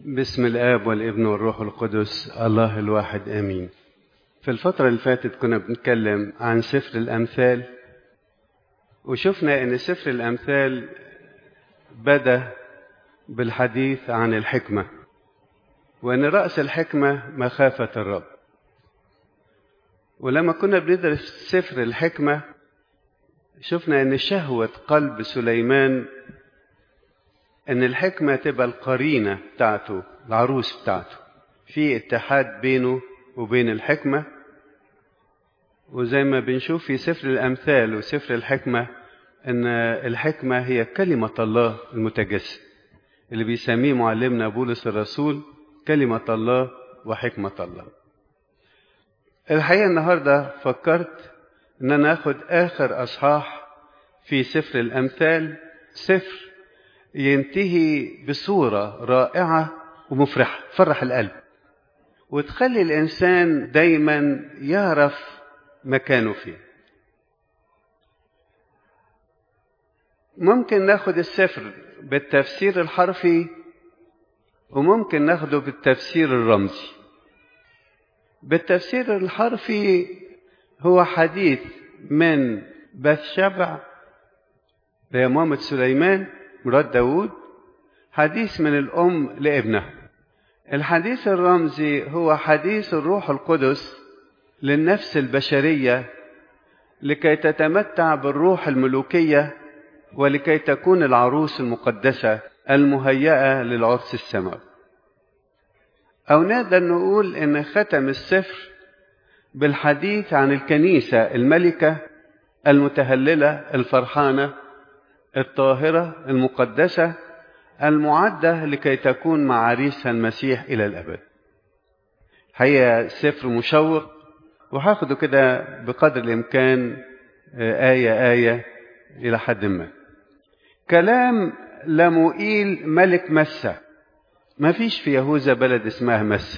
بسم الآب والابن والروح القدس الله الواحد آمين في الفترة اللي فاتت كنا بنتكلم عن سفر الأمثال وشفنا أن سفر الأمثال بدأ بالحديث عن الحكمة وأن رأس الحكمة مخافة الرب ولما كنا بندرس سفر الحكمة شفنا أن شهوة قلب سليمان أن الحكمة تبقى القرينة بتاعته العروس بتاعته في اتحاد بينه وبين الحكمة وزي ما بنشوف في سفر الأمثال وسفر الحكمة أن الحكمة هي كلمة الله المتجسد اللي بيسميه معلمنا بولس الرسول كلمة الله وحكمة الله الحقيقة النهاردة فكرت أن أنا أخد آخر أصحاح في سفر الأمثال سفر ينتهي بصورة رائعة ومفرحة تفرح القلب وتخلي الإنسان دايما يعرف مكانه فيه ممكن ناخد السفر بالتفسير الحرفي وممكن ناخده بالتفسير الرمزي بالتفسير الحرفي هو حديث من بث شبع لمامة سليمان مراد داود حديث من الأم لابنها الحديث الرمزي هو حديث الروح القدس للنفس البشرية لكي تتمتع بالروح الملوكية ولكي تكون العروس المقدسة المهيئة للعرس السماوي أو نقدر نقول إن ختم السفر بالحديث عن الكنيسة الملكة المتهللة الفرحانة الطاهرة المقدسة المعدة لكي تكون مع عريسها المسيح إلى الأبد هي سفر مشوق وهاخده كده بقدر الإمكان آية آية إلى حد ما كلام لموئيل ملك مسة ما فيش في يهوذا بلد اسمها مسة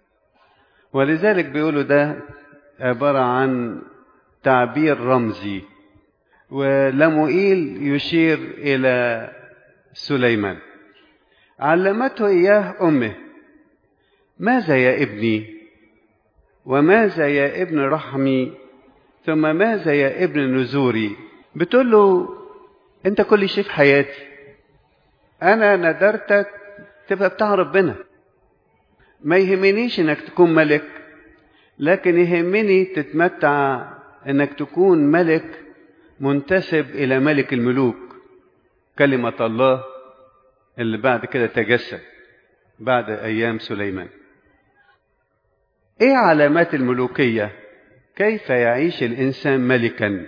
ولذلك بيقولوا ده عبارة عن تعبير رمزي ولموئيل يشير إلى سليمان علمته إياه أمه ماذا يا ابني وماذا يا ابن رحمي ثم ماذا يا ابن نزوري بتقول له انت كل شيء في حياتي انا ندرتك تبقى بتاع ربنا ما يهمنيش انك تكون ملك لكن يهمني تتمتع انك تكون ملك منتسب الى ملك الملوك كلمة الله اللي بعد كده تجسد بعد ايام سليمان ايه علامات الملوكية كيف يعيش الانسان ملكا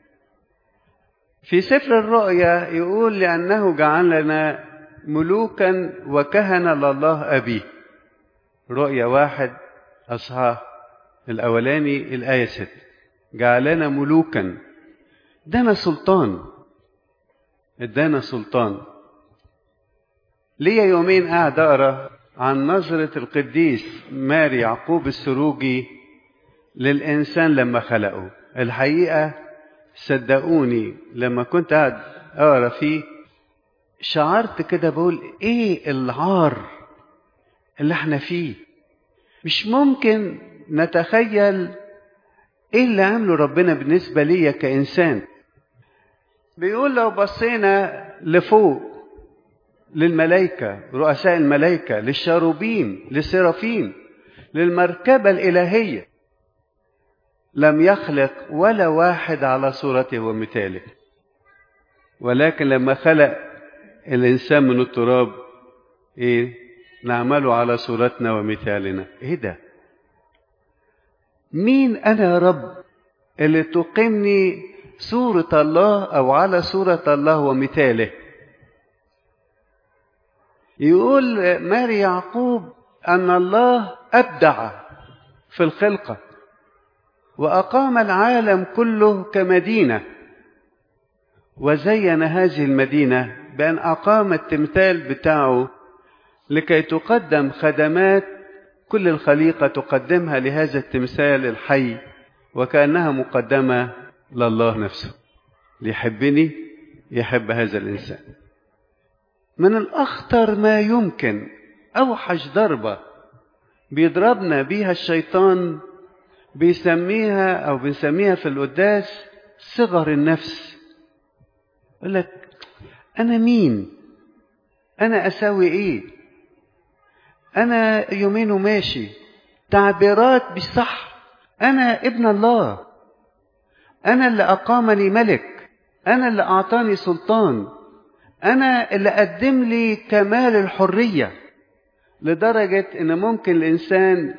في سفر الرؤيا يقول لانه جعلنا ملوكا وكهنة لله ابيه رؤيا واحد اصحاح الاولاني الايه ست جعلنا ملوكا ادانا سلطان ادانا سلطان ليا يومين قاعد اقرا عن نظرة القديس ماري يعقوب السروجي للإنسان لما خلقه الحقيقة صدقوني لما كنت قاعد أقرا فيه شعرت كده بقول إيه العار اللي احنا فيه مش ممكن نتخيل إيه اللي عمله ربنا بالنسبة ليا كإنسان بيقول لو بصينا لفوق للملائكة رؤساء الملائكة للشاروبيم للسرافيم للمركبة الإلهية لم يخلق ولا واحد على صورته ومثاله ولكن لما خلق الإنسان من التراب إيه نعمله على صورتنا ومثالنا إيه ده مين أنا يا رب اللي تقيمني صورة الله أو على صورة الله ومثاله يقول ماري يعقوب أن الله أبدع في الخلقة وأقام العالم كله كمدينة وزين هذه المدينة بأن أقام التمثال بتاعه لكي تقدم خدمات كل الخليقة تقدمها لهذا التمثال الحي وكأنها مقدمة لله نفسه ليحبني يحب هذا الإنسان من الأخطر ما يمكن أوحش ضربة بيضربنا بيها الشيطان بيسميها أو بنسميها في القداس صغر النفس يقول لك أنا مين؟ أنا أساوي إيه؟ أنا يومين وماشي تعبيرات مش صح أنا ابن الله أنا اللي أقامني ملك أنا اللي أعطاني سلطان أنا اللي قدم لي كمال الحرية لدرجة إن ممكن الإنسان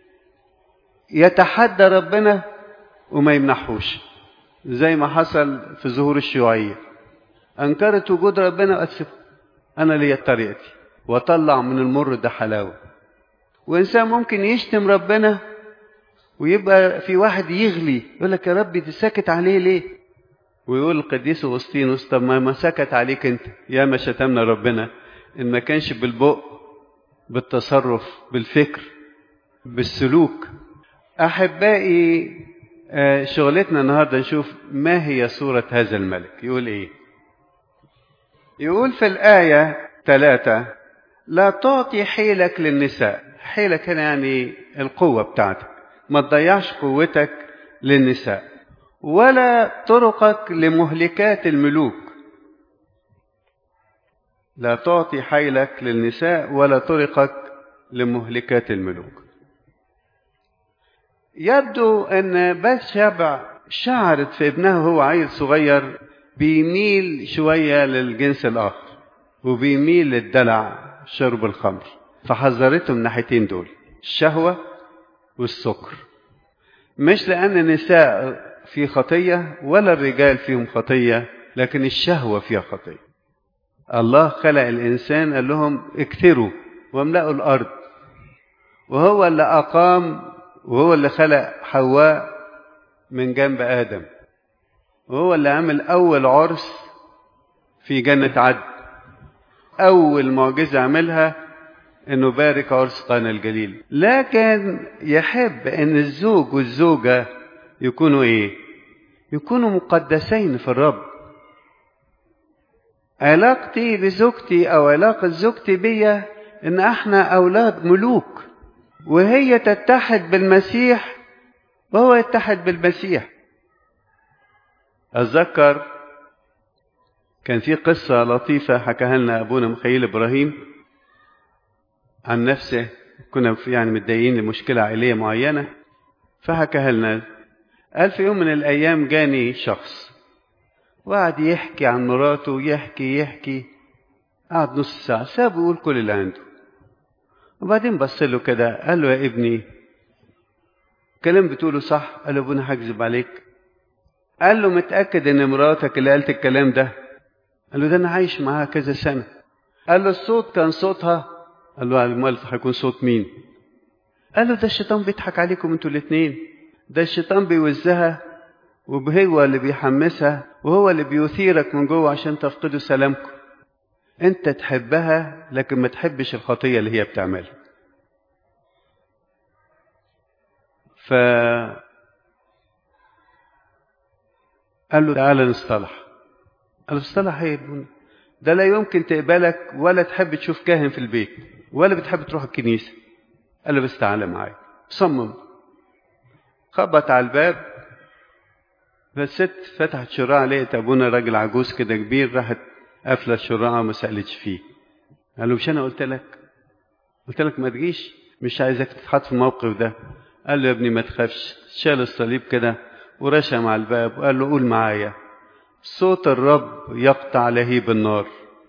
يتحدى ربنا وما يمنحوش زي ما حصل في ظهور الشيوعية أنكرت وجود ربنا وأسف أنا ليا طريقتي وأطلع من المر ده حلاوة وإنسان ممكن يشتم ربنا ويبقى في واحد يغلي يقول لك يا ربي تسكت عليه ليه ويقول القديس أغسطينوس طب ما سكت عليك أنت يا ما شتمنا ربنا إن ما كانش بالبق بالتصرف بالفكر بالسلوك أحبائي شغلتنا النهارده نشوف ما هي صورة هذا الملك يقول إيه يقول في الآية ثلاثة لا تعطي حيلك للنساء حيلك هنا يعني القوة بتاعتك ما تضيعش قوتك للنساء ولا طرقك لمهلكات الملوك لا تعطي حيلك للنساء ولا طرقك لمهلكات الملوك يبدو ان بس شبع شعرت في ابنها وهو عيل صغير بيميل شوية للجنس الآخر وبيميل للدلع شرب الخمر فحذرته من الناحيتين دول الشهوة والسكر مش لأن النساء في خطية ولا الرجال فيهم خطية لكن الشهوة فيها خطية الله خلق الإنسان قال لهم اكثروا واملأوا الأرض وهو اللي أقام وهو اللي خلق حواء من جنب آدم وهو اللي عمل أول عرس في جنة عدن أول معجزة عملها إنه بارك عرس قانا الجليل لكن يحب إن الزوج والزوجة يكونوا إيه؟ يكونوا مقدسين في الرب علاقتي بزوجتي أو علاقة زوجتي بيا إن إحنا أولاد ملوك وهي تتحد بالمسيح وهو يتحد بالمسيح أتذكر كان في قصة لطيفة حكاها لنا أبونا مخيل إبراهيم عن نفسه كنا يعني متضايقين لمشكلة عائلية معينة فحكاها لنا قال في يوم من الأيام جاني شخص وقعد يحكي عن مراته يحكي يحكي قعد نص ساعة سابه يقول كل اللي عنده وبعدين بص له كده قال له يا ابني كلام بتقوله صح قال له ابونا هكذب عليك قال له متأكد ان مراتك اللي قالت الكلام ده قال له ده انا عايش معاها كذا سنة قال له الصوت كان صوتها قال له امال هيكون صوت مين قال له ده الشيطان بيضحك عليكم انتوا الاثنين ده الشيطان بيوزها وهو اللي بيحمسها وهو اللي بيثيرك من جوه عشان تفقدوا سلامكم انت تحبها لكن ما تحبش الخطيه اللي هي بتعملها ف قال له تعالى نصطلح قال له اصطلح ايه ده لا يمكن تقبلك ولا تحب تشوف كاهن في البيت ولا بتحب تروح الكنيسه قال له بس تعالى معايا صمم خبط على الباب فالست فتحت شراع لقيت ابونا راجل عجوز كده كبير راحت قافله الشراع وما سالتش فيه قال له مش انا قلت لك قلت لك ما تجيش مش عايزك تتحط في الموقف ده قال له يا ابني ما تخافش شال الصليب كده ورشم على الباب وقال له قول معايا صوت الرب يقطع لهيب النار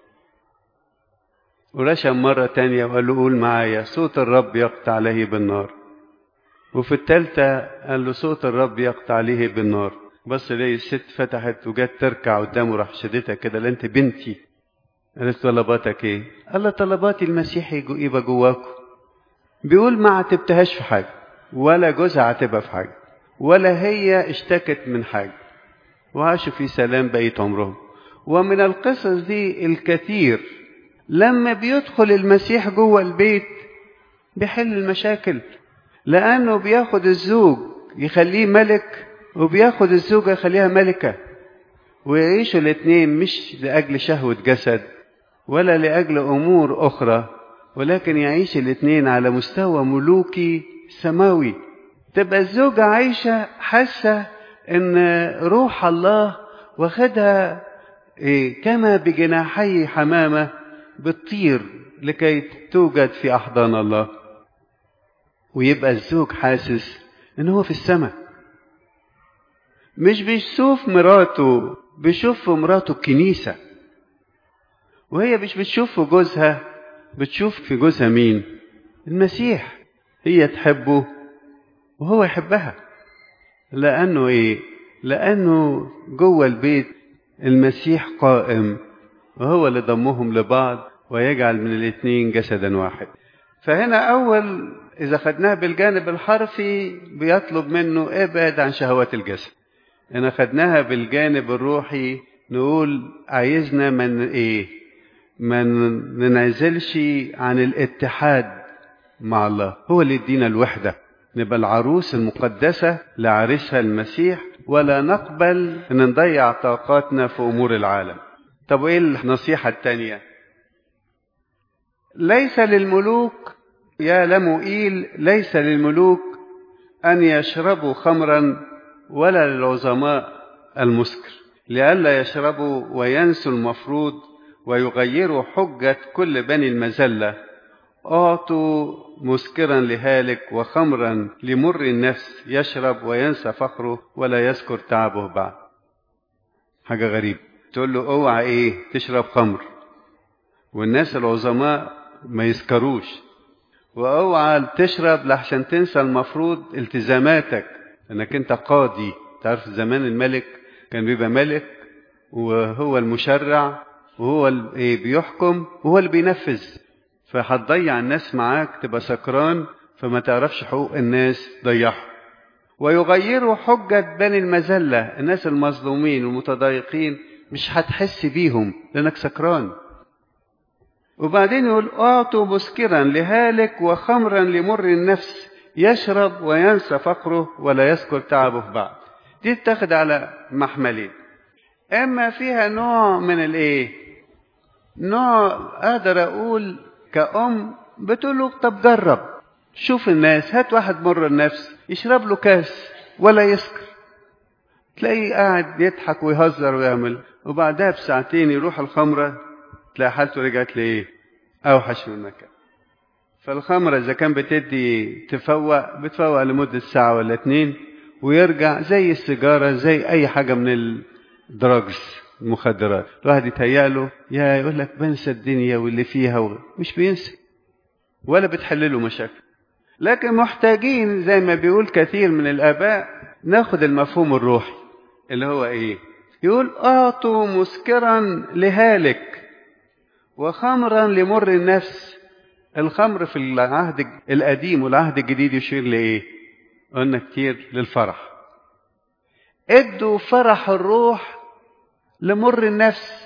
ورشم مرة تانية وقال له قول معايا صوت الرب يقطع لهيب النار وفي التالتة قال له صوت الرب يقطع لهيب النار بص ليه الست فتحت وجت تركع قدامه راح شدتها كده لا انت بنتي قالت طلباتك ايه قال له طلباتي المسيح يبقى جواكم بيقول ما عتبتهاش في حاجه ولا جوزها عاتبها في حاجه ولا هي اشتكت من حاجه وعاشوا في سلام بقية عمرهم ومن القصص دي الكثير لما بيدخل المسيح جوه البيت بيحل المشاكل لأنه بياخد الزوج يخليه ملك وبياخد الزوجة يخليها ملكة ويعيشوا الاثنين مش لأجل شهوة جسد ولا لأجل أمور أخرى ولكن يعيش الاتنين على مستوى ملوكي سماوي تبقى الزوجة عايشة حاسة ان روح الله واخدها إيه كما بجناحي حمامة بتطير لكي توجد في أحضان الله ويبقى الزوج حاسس ان هو في السماء مش بيشوف مراته بيشوف في مراته الكنيسة وهي مش بتشوف في جوزها بتشوف في جوزها مين المسيح هي تحبه وهو يحبها لأنه إيه لأنه جوه البيت المسيح قائم وهو اللي ضمهم لبعض ويجعل من الاثنين جسدا واحد فهنا أول إذا خدناها بالجانب الحرفي بيطلب منه ابعد عن شهوات الجسد إن خدناها بالجانب الروحي نقول عايزنا من إيه ما ننعزلش عن الاتحاد مع الله هو اللي يدينا الوحدة نبقى العروس المقدسة لعريسها المسيح ولا نقبل ان نضيع طاقاتنا في امور العالم طب وايه النصيحة التانية ليس للملوك يا لمؤيل ليس للملوك ان يشربوا خمرا ولا للعظماء المسكر لئلا يشربوا وينسوا المفروض ويغيروا حجة كل بني المزلة أعطوا مسكرا لهالك وخمرا لمر النفس يشرب وينسى فخره ولا يذكر تعبه بعد حاجة غريبة تقول له اوعى ايه تشرب خمر والناس العظماء ما يسكروش واوعى تشرب لحسن تنسى المفروض التزاماتك انك انت قاضي تعرف زمان الملك كان بيبقى ملك وهو المشرع وهو اللي بيحكم وهو اللي بينفذ فهتضيع الناس معاك تبقى سكران فما تعرفش حقوق الناس ضيعها ويغيروا حجة بني المذلة الناس المظلومين والمتضايقين مش هتحس بيهم لأنك سكران وبعدين يقول أعطوا مسكرا لهالك وخمرا لمر النفس يشرب وينسى فقره ولا يذكر تعبه بعد دي تاخد على محملين اما فيها نوع من الايه نوع اقدر اقول كأم بتقول له طب جرب شوف الناس هات واحد مر النفس يشرب له كاس ولا يسكر تلاقيه قاعد يضحك ويهزر ويعمل وبعدها بساعتين يروح الخمرة تلاقي حالته رجعت لإيه أوحش من مكان فالخمرة إذا كان بتدي تفوق بتفوق لمدة ساعة ولا اتنين ويرجع زي السيجارة زي أي حاجة من الدراجز المخدرات الواحد يتهيأ يا يقول لك بنسى الدنيا واللي فيها و... مش بينسى ولا بتحلله مشاكل لكن محتاجين زي ما بيقول كثير من الآباء ناخد المفهوم الروحي اللي هو إيه يقول أعطوا مسكرا لهالك وخمرا لمر النفس الخمر في العهد القديم والعهد الجديد يشير لإيه قلنا كتير للفرح ادوا فرح الروح لمر النفس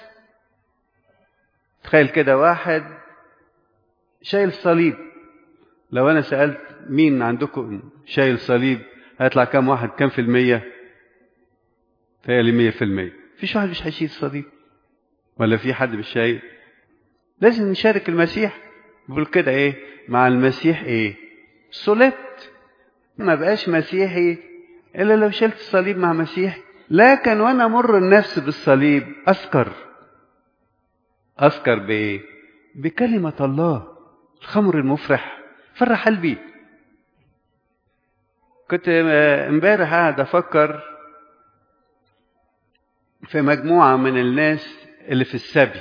تخيل كده واحد شايل صليب لو انا سألت مين عندكم شايل صليب هيطلع كام واحد كام في المية تهيألي مية في المية فيش واحد مش هيشيل صليب ولا في حد مش شايل لازم نشارك المسيح بيقول كده ايه مع المسيح ايه صلبت ما بقاش مسيحي الا لو شلت الصليب مع مسيحي لكن وانا مر النفس بالصليب اذكر اذكر بايه بكلمه الله الخمر المفرح فرح قلبي كنت امبارح قاعد افكر في مجموعه من الناس اللي في السبي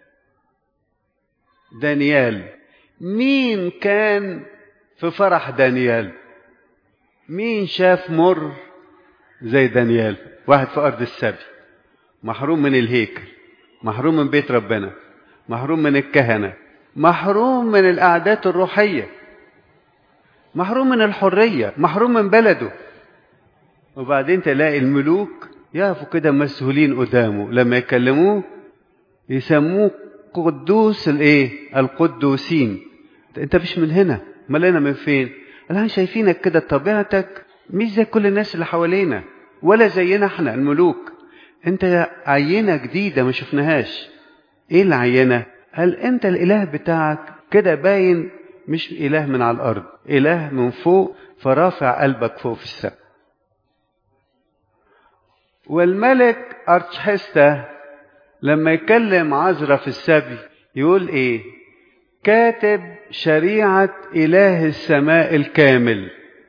دانيال مين كان في فرح دانيال مين شاف مر زي دانيال واحد في أرض السبي محروم من الهيكل محروم من بيت ربنا محروم من الكهنة محروم من الأعداد الروحية محروم من الحرية محروم من بلده وبعدين تلاقي الملوك يقفوا كده مسهولين قدامه لما يكلموه يسموه قدوس الايه القدوسين انت مش من هنا امال انا من فين الان شايفينك كده طبيعتك مش زي كل الناس اللي حوالينا ولا زينا احنا الملوك انت عينة جديدة ما شفناهاش ايه العينة قال انت الاله بتاعك كده باين مش إله من على الأرض إله من فوق فرافع قلبك فوق في السماء والملك أرتشحستا لما يكلم عزرا في السبي يقول إيه كاتب شريعة إله السماء الكامل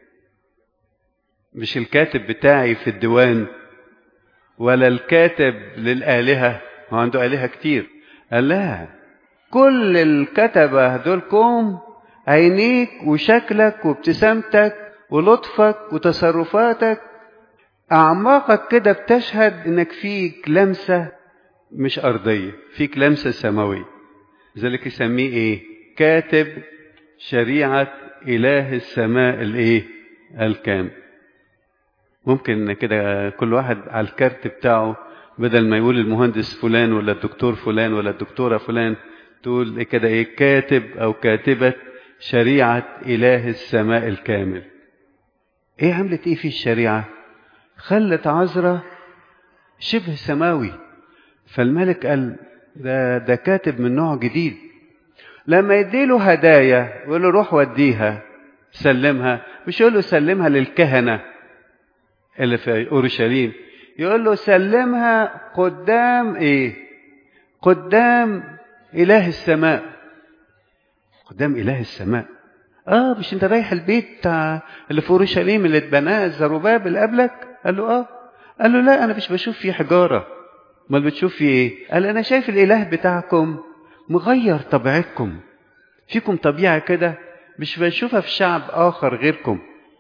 مش الكاتب بتاعي في الديوان ولا الكاتب للآلهة هو عنده آلهة كتير قال لا كل الكتبة دولكم عينيك وشكلك وابتسامتك ولطفك وتصرفاتك أعماقك كده بتشهد إنك فيك لمسة مش أرضية فيك لمسة سماوية ذلك يسميه إيه كاتب شريعة إله السماء الإيه الكامل ممكن كده كل واحد على الكارت بتاعه بدل ما يقول المهندس فلان ولا الدكتور فلان ولا الدكتورة فلان تقول كده ايه كاتب او كاتبة شريعة اله السماء الكامل ايه عملت ايه في الشريعة خلت عذرة شبه سماوي فالملك قال ده ده كاتب من نوع جديد لما يديله هدايا يقول له روح وديها سلمها مش يقول له سلمها للكهنه اللي في اورشليم يقول له سلمها قدام ايه قدام اله السماء قدام اله السماء اه مش انت رايح البيت بتاع اللي في اورشليم اللي اتبناه زروباب اللي قبلك قال له اه قال له لا انا مش بشوف فيه حجاره امال بتشوف فيه ايه قال انا شايف الاله بتاعكم مغير طبيعتكم فيكم طبيعه كده مش بشوفها في شعب اخر غيركم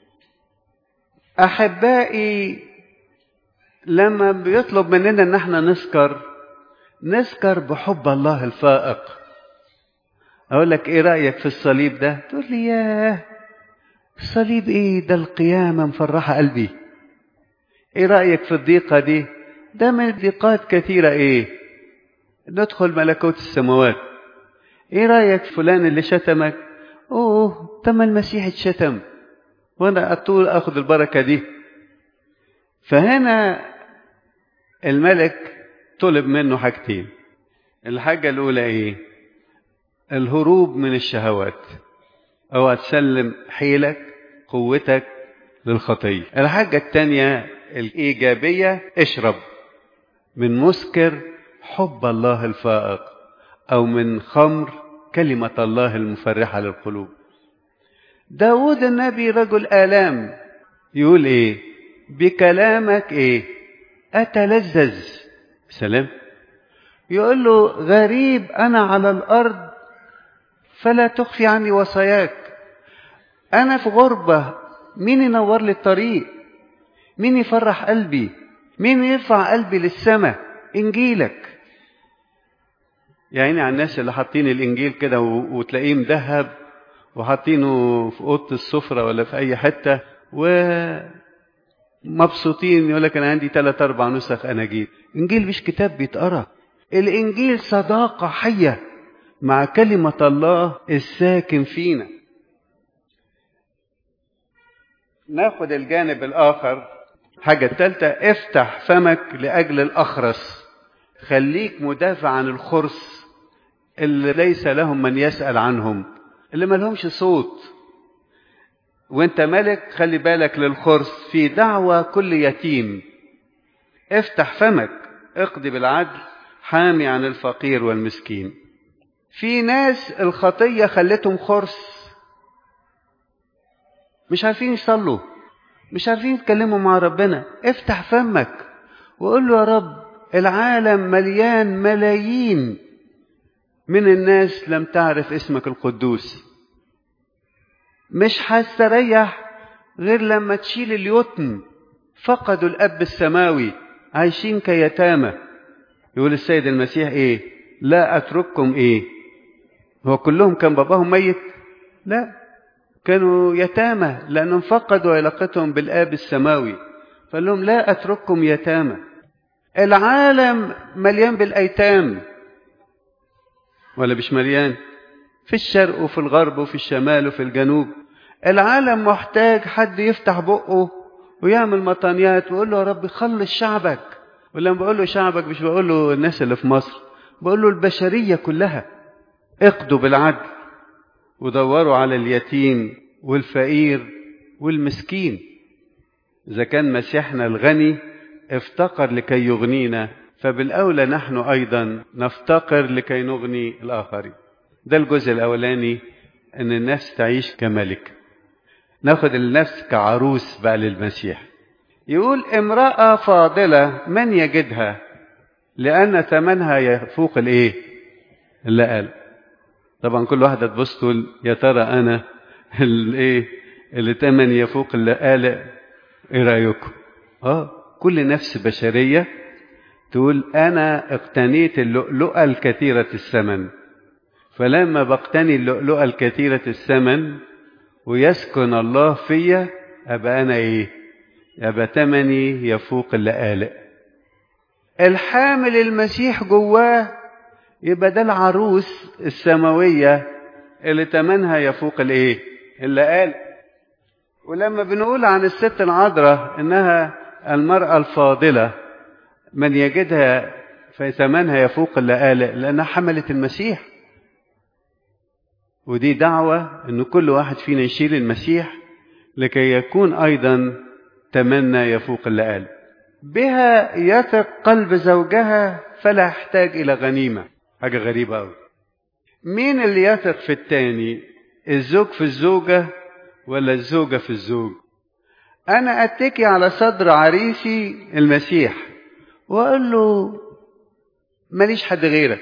احبائي لما بيطلب مننا ان احنا نسكر نسكر بحب الله الفائق اقول لك ايه رايك في الصليب ده تقول لي ياه الصليب ايه ده القيامه مفرحه قلبي ايه رايك في الضيقه دي ده من ضيقات كثيره ايه ندخل ملكوت السماوات ايه رايك فلان اللي شتمك اوه تم المسيح اتشتم وانا اطول اخذ البركه دي فهنا الملك طلب منه حاجتين الحاجه الاولى ايه الهروب من الشهوات اوعى تسلم حيلك قوتك للخطيه الحاجه الثانيه الايجابيه اشرب من مسكر حب الله الفائق او من خمر كلمه الله المفرحه للقلوب داود النبي رجل آلام يقول ايه بكلامك ايه أتلذذ سلام يقول له غريب أنا على الأرض فلا تخفي عني وصاياك أنا في غربة مين ينور لي الطريق مين يفرح قلبي مين يرفع قلبي للسماء إنجيلك يعني على الناس اللي حاطين الإنجيل كده وتلاقيه مذهب وحاطينه في اوضه السفره ولا في اي حته ومبسوطين يقول لك انا عندي ثلاث اربع نسخ اناجيل انجيل مش كتاب بيتقرا الانجيل صداقه حيه مع كلمه الله الساكن فينا ناخد الجانب الاخر حاجه الثالثه افتح فمك لاجل الاخرس خليك مدافع عن الخرس اللي ليس لهم من يسال عنهم اللي ملهمش صوت وانت ملك خلي بالك للخرس في دعوة كل يتيم افتح فمك اقضي بالعدل حامي عن الفقير والمسكين في ناس الخطية خلتهم خرس مش عارفين يصلوا مش عارفين يتكلموا مع ربنا افتح فمك وقول له يا رب العالم مليان ملايين من الناس لم تعرف اسمك القدوس مش هستريح غير لما تشيل اليتم فقدوا الاب السماوي عايشين كيتامى يقول السيد المسيح ايه لا اترككم ايه هو كلهم كان باباهم ميت لا كانوا يتامى لانهم فقدوا علاقتهم بالاب السماوي فقال لهم لا اترككم يتامى العالم مليان بالايتام ولا مش مليان في الشرق وفي الغرب وفي الشمال وفي الجنوب العالم محتاج حد يفتح بقه ويعمل مطانيات ويقول له يا رب خلص شعبك ولما بقول له شعبك مش بقول له الناس اللي في مصر بقول له البشرية كلها اقضوا بالعدل ودوروا على اليتيم والفقير والمسكين إذا كان مسيحنا الغني افتقر لكي يغنينا فبالأولى نحن أيضا نفتقر لكي نغني الآخرين ده الجزء الأولاني أن النفس تعيش كملك ناخد النفس كعروس بقى للمسيح يقول امرأة فاضلة من يجدها لأن ثمنها يفوق الإيه اللي قال طبعا كل واحدة تبص تقول يا ترى أنا الإيه اللي تمن يفوق اللي قال إيه رأيكم آه كل نفس بشرية تقول أنا اقتنيت اللؤلؤة الكثيرة الثمن فلما بقتني اللؤلؤة الكثيرة الثمن ويسكن الله فيا أبقى أنا إيه أبقى تمني يفوق اللآلئ الحامل المسيح جواه يبقى ده العروس السماوية اللي تمنها يفوق الإيه اللآلئ ولما بنقول عن الست العذراء إنها المرأة الفاضلة من يجدها في ثمنها يفوق اللآلئ لأنها حملت المسيح ودي دعوة أن كل واحد فينا يشيل المسيح لكي يكون أيضا تمنى يفوق اللآلئ بها يثق قلب زوجها فلا يحتاج إلى غنيمة حاجة غريبة أوي مين اللي يثق في التاني الزوج في الزوجة ولا الزوجة في الزوج أنا أتكي على صدر عريسي المسيح وأقول له ماليش حد غيرك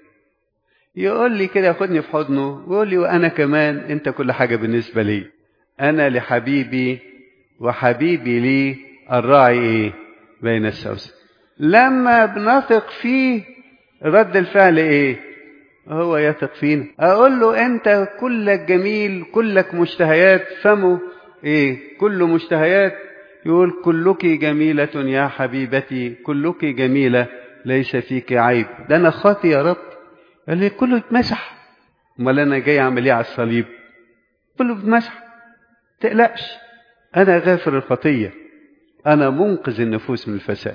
يقول لي كده ياخدني في حضنه ويقول لي وأنا كمان أنت كل حاجة بالنسبة لي أنا لحبيبي وحبيبي لي الراعي إيه بين السوسن لما بنثق فيه رد الفعل إيه هو يثق فينا أقول له أنت كلك جميل كلك مشتهيات فمه إيه كله مشتهيات يقول كلك جميلة يا حبيبتي كلك جميلة ليس فيك عيب ده أنا خاطي يا رب قال لي كله اتمسح امال انا جاي اعمل ايه على الصليب كله اتمسح تقلقش انا غافر الخطيه انا منقذ النفوس من الفساد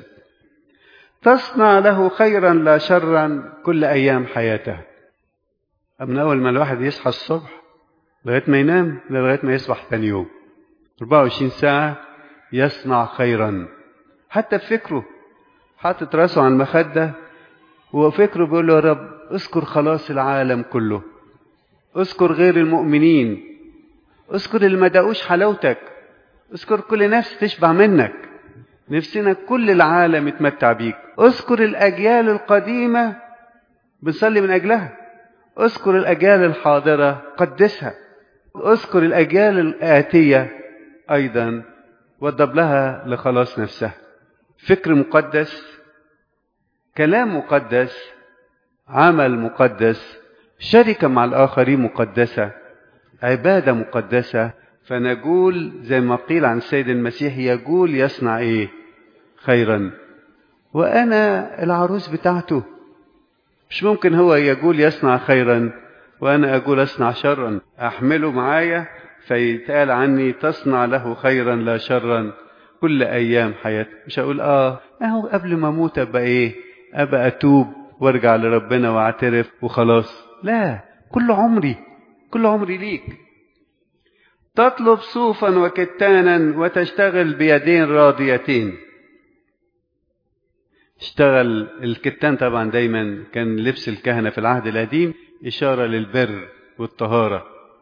تصنع له خيرا لا شرا كل ايام حياته من اول ما الواحد يصحى الصبح لغايه ما ينام لغايه ما يصبح ثاني يوم 24 ساعه يصنع خيرا حتى بفكره حاطط راسه على المخده وفكره بيقول له يا رب اذكر خلاص العالم كله اذكر غير المؤمنين اذكر اللي ما دقوش حلاوتك اذكر كل نفس تشبع منك نفسنا كل العالم يتمتع بيك اذكر الاجيال القديمه بنصلي من اجلها اذكر الاجيال الحاضره قدسها اذكر الاجيال الاتيه ايضا وضب لها لخلاص نفسها فكر مقدس كلام مقدس عمل مقدس شركة مع الآخرين مقدسة عبادة مقدسة فنقول زي ما قيل عن السيد المسيح يقول يصنع إيه خيرا وأنا العروس بتاعته مش ممكن هو يقول يصنع خيرا وأنا أقول أصنع شرا أحمله معايا فيتقال عني تصنع له خيرا لا شرا كل أيام حياتي مش هقول آه أهو قبل ما أموت أبقى إيه أبقى أتوب وارجع لربنا واعترف وخلاص لا كل عمري كل عمري ليك تطلب صوفا وكتانا وتشتغل بيدين راضيتين اشتغل الكتان طبعا دايما كان لبس الكهنة في العهد القديم إشارة للبر والطهارة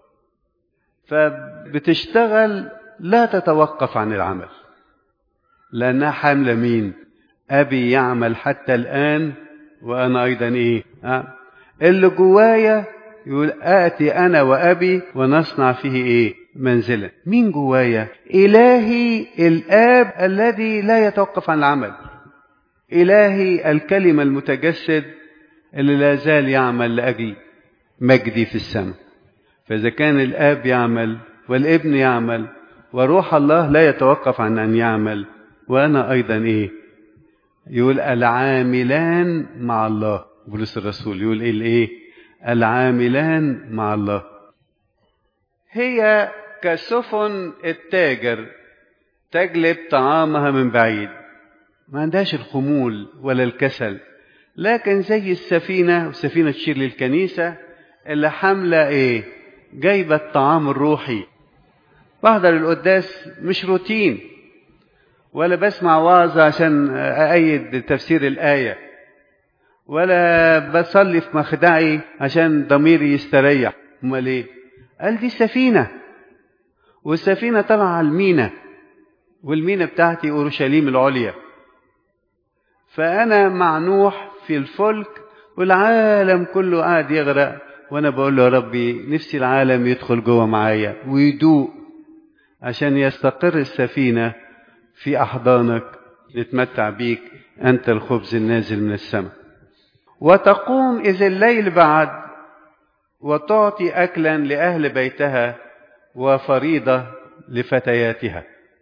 فبتشتغل لا تتوقف عن العمل لأنها حاملة مين أبي يعمل حتى الآن وأنا أيضا إيه أه؟ اللي جوايا يقول آتي أنا وأبي ونصنع فيه إيه منزلا مين جوايا إلهي الآب الذي لا يتوقف عن العمل إلهي الكلمة المتجسد اللي لا زال يعمل لأجل مجدي في السماء فإذا كان الآب يعمل والابن يعمل وروح الله لا يتوقف عن أن يعمل وأنا أيضا إيه يقول العاملان مع الله بولس الرسول يقول ايه الايه العاملان مع الله هي كسفن التاجر تجلب طعامها من بعيد ما عندهاش الخمول ولا الكسل لكن زي السفينة والسفينة تشير للكنيسة اللي حاملة ايه جايبة الطعام الروحي بحضر القداس مش روتين ولا بسمع وعظة عشان أأيد تفسير الآية ولا بصلي في مخدعي عشان ضميري يستريح امال ايه قال دي سفينه والسفينه طالعه على المينا والمينا بتاعتي اورشليم العليا فانا مع نوح في الفلك والعالم كله قاعد يغرق وانا بقول له يا ربي نفسي العالم يدخل جوه معايا ويدوق عشان يستقر السفينه في احضانك نتمتع بيك انت الخبز النازل من السماء وتقوم إذا الليل بعد وتعطي أكلا لأهل بيتها وفريضة لفتياتها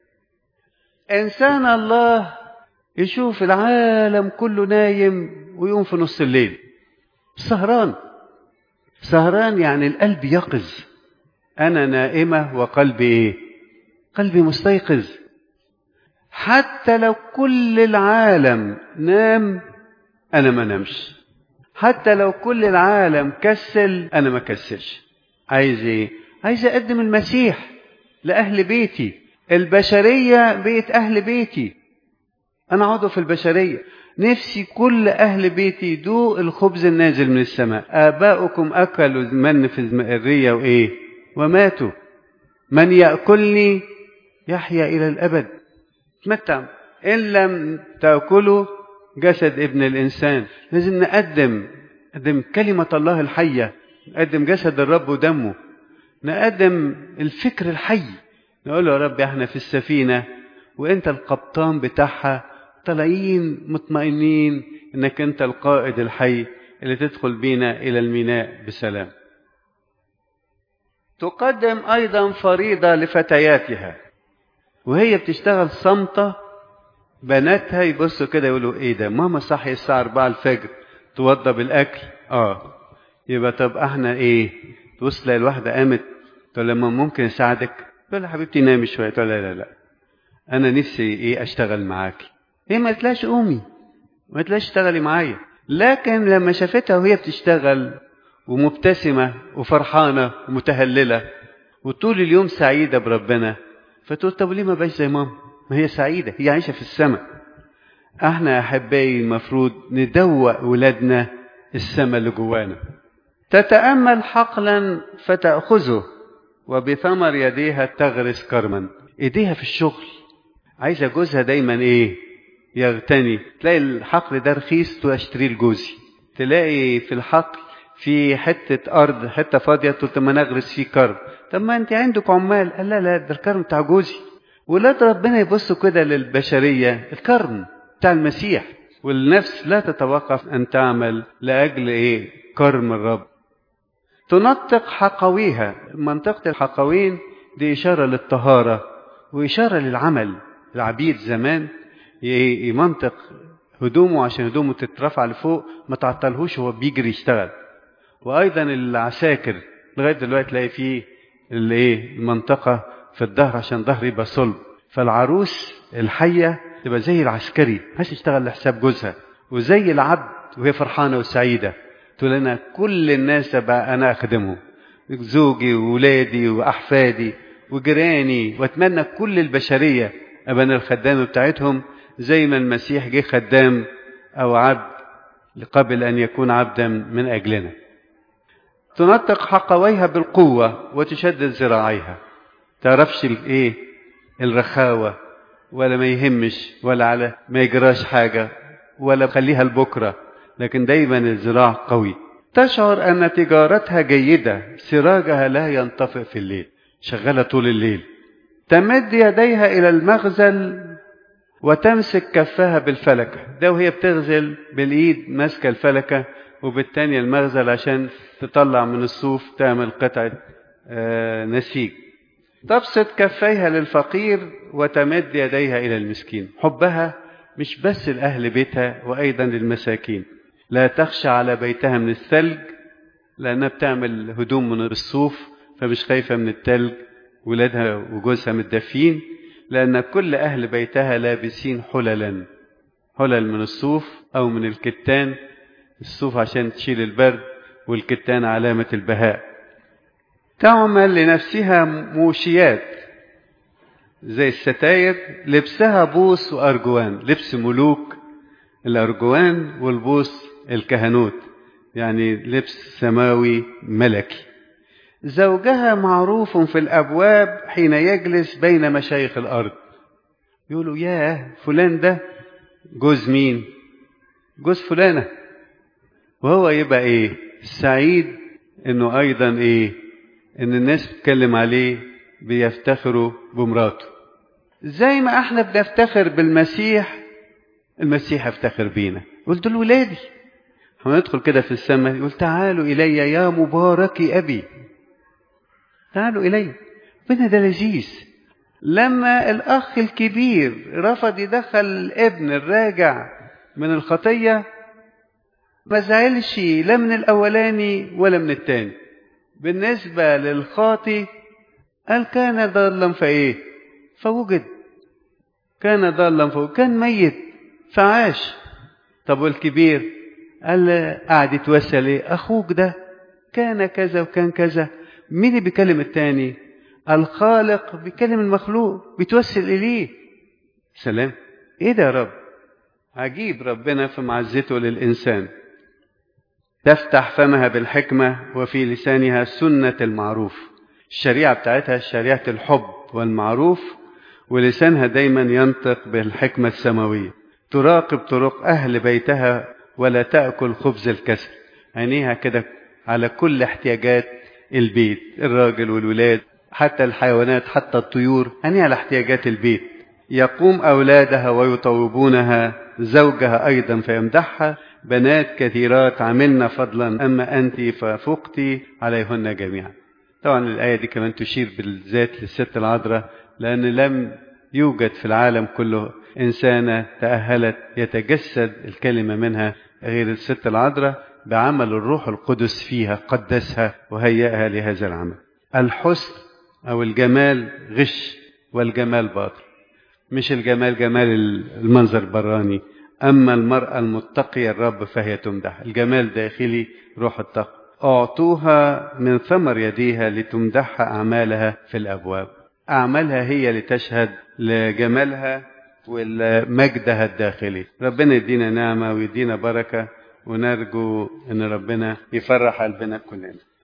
إنسان الله يشوف العالم كله نايم ويقوم في نص الليل سهران سهران يعني القلب يقظ أنا نائمة وقلبي إيه قلبي مستيقظ حتى لو كل العالم نام أنا ما نمش حتى لو كل العالم كسل انا ما كسلش عايز ايه عايز اقدم المسيح لاهل بيتي البشريه بيت اهل بيتي انا عضو في البشريه نفسي كل اهل بيتي يدوق الخبز النازل من السماء اباؤكم اكلوا من في المئريه وايه وماتوا من ياكلني يحيا الى الابد تمتع ان لم تاكلوا جسد ابن الإنسان لازم نقدم نقدم كلمة الله الحية نقدم جسد الرب ودمه نقدم الفكر الحي نقول له يا رب احنا في السفينة وانت القبطان بتاعها طالعين مطمئنين انك انت القائد الحي اللي تدخل بينا الى الميناء بسلام تقدم ايضا فريضة لفتياتها وهي بتشتغل صمتة بناتها يبصوا كده يقولوا ايه ده ماما صحي الساعة 4 الفجر توضى بالاكل اه يبقى طب احنا ايه تبص تلاقي الواحدة قامت تقول لما ممكن اساعدك تقول لها حبيبتي نامي شوية تقول لا لا لا انا نفسي ايه اشتغل معاكي هي ما تلاش قومي ما تلاش اشتغلي معايا لكن لما شافتها وهي بتشتغل ومبتسمة وفرحانة ومتهللة وطول اليوم سعيدة بربنا فتقول طب ليه ما بقاش زي ماما ما هي سعيدة هي عايشة في السماء احنا احبائي المفروض ندوق ولادنا السماء اللي جوانا تتأمل حقلا فتأخذه وبثمر يديها تغرس كرما ايديها في الشغل عايزة جوزها دايما ايه يغتني تلاقي الحقل ده رخيص واشتريه لجوزي تلاقي في الحقل في حتة أرض حتة فاضية قلت ما نغرس فيه كرم طب ما أنت عندك عمال قال لا لا ده الكرم بتاع جوزي ولاد ربنا يبصوا كده للبشرية الكرم بتاع المسيح والنفس لا تتوقف أن تعمل لأجل إيه كرم الرب تنطق حقويها منطقة الحقوين دي إشارة للطهارة وإشارة للعمل العبيد زمان يمنطق هدومه عشان هدومه تترفع لفوق ما تعطلهوش وهو بيجري يشتغل وايضا العساكر لغايه دلوقتي تلاقي فيه الايه المنطقه في الظهر عشان ظهر يبقى صلب فالعروس الحيه تبقى زي العسكري عايز تشتغل لحساب جوزها وزي العبد وهي فرحانه وسعيده تقول لنا كل الناس بقى انا اخدمهم زوجي وولادي واحفادي وجيراني واتمنى كل البشريه ابقى انا الخدام بتاعتهم زي ما المسيح جه خدام او عبد قبل ان يكون عبدا من اجلنا تنطق حقويها بالقوة وتشدد ذراعيها تعرفش الايه الرخاوة ولا ما يهمش ولا على ما يجراش حاجة ولا خليها لبكرة لكن دايما الذراع قوي تشعر أن تجارتها جيدة سراجها لا ينطفئ في الليل شغالة طول الليل تمد يديها إلى المغزل وتمسك كفها بالفلكة ده وهي بتغزل بالإيد ماسكة الفلكة وبالتانية المغزل عشان تطلع من الصوف تعمل قطعة نسيج تبسط كفيها للفقير وتمد يديها إلى المسكين حبها مش بس لأهل بيتها وأيضا للمساكين لا تخشى على بيتها من الثلج لأنها بتعمل هدوم من الصوف فمش خايفة من الثلج ولادها وجوزها متدفين لأن كل أهل بيتها لابسين حللا حلل من الصوف أو من الكتان الصوف عشان تشيل البرد والكتان علامة البهاء تعمل لنفسها موشيات زي الستاير لبسها بوس وأرجوان لبس ملوك الأرجوان والبوس الكهنوت يعني لبس سماوي ملكي زوجها معروف في الأبواب حين يجلس بين مشايخ الأرض يقولوا ياه فلان ده جوز مين جوز فلانة وهو يبقى ايه سعيد انه ايضا ايه ان الناس بتتكلم عليه بيفتخروا بمراته زي ما احنا بنفتخر بالمسيح المسيح يفتخر بينا قلت له ولادي هندخل كده في السماء يقول تعالوا الي يا مبارك ابي تعالوا الي ربنا ده لذيذ لما الاخ الكبير رفض يدخل الابن الراجع من الخطيه ما زعلش لا من الاولاني ولا من التاني بالنسبه للخاطي قال كان ضالا فايه فوجد كان ضالا فوجد كان ميت فعاش طب والكبير قال قاعد يتوسل ايه اخوك ده كان كذا وكان كذا مين اللي بيكلم التاني الخالق بيكلم المخلوق بيتوسل اليه سلام ايه ده يا رب عجيب ربنا في معزته للانسان تفتح فمها بالحكمه وفي لسانها سنه المعروف الشريعه بتاعتها شريعه الحب والمعروف ولسانها دايما ينطق بالحكمه السماويه تراقب طرق اهل بيتها ولا تاكل خبز الكسل عينيها كده على كل احتياجات البيت الراجل والولاد حتى الحيوانات حتى الطيور عينيها على احتياجات البيت يقوم اولادها ويطوبونها زوجها ايضا فيمدحها بنات كثيرات عملن فضلا اما انت ففقت عليهن جميعا طبعا الايه دي كمان تشير بالذات للست العذراء لان لم يوجد في العالم كله انسانه تاهلت يتجسد الكلمه منها غير الست العذراء بعمل الروح القدس فيها قدسها وهيئها لهذا العمل الحسن او الجمال غش والجمال باطل مش الجمال جمال المنظر البراني أما المرأة المتقية الرب فهي تمدح الجمال داخلي روح التقوى أعطوها من ثمر يديها لتمدحها أعمالها في الأبواب أعمالها هي لتشهد لجمالها ولمجدها الداخلي ربنا يدينا نعمة ويدينا بركة ونرجو أن ربنا يفرح قلبنا كلنا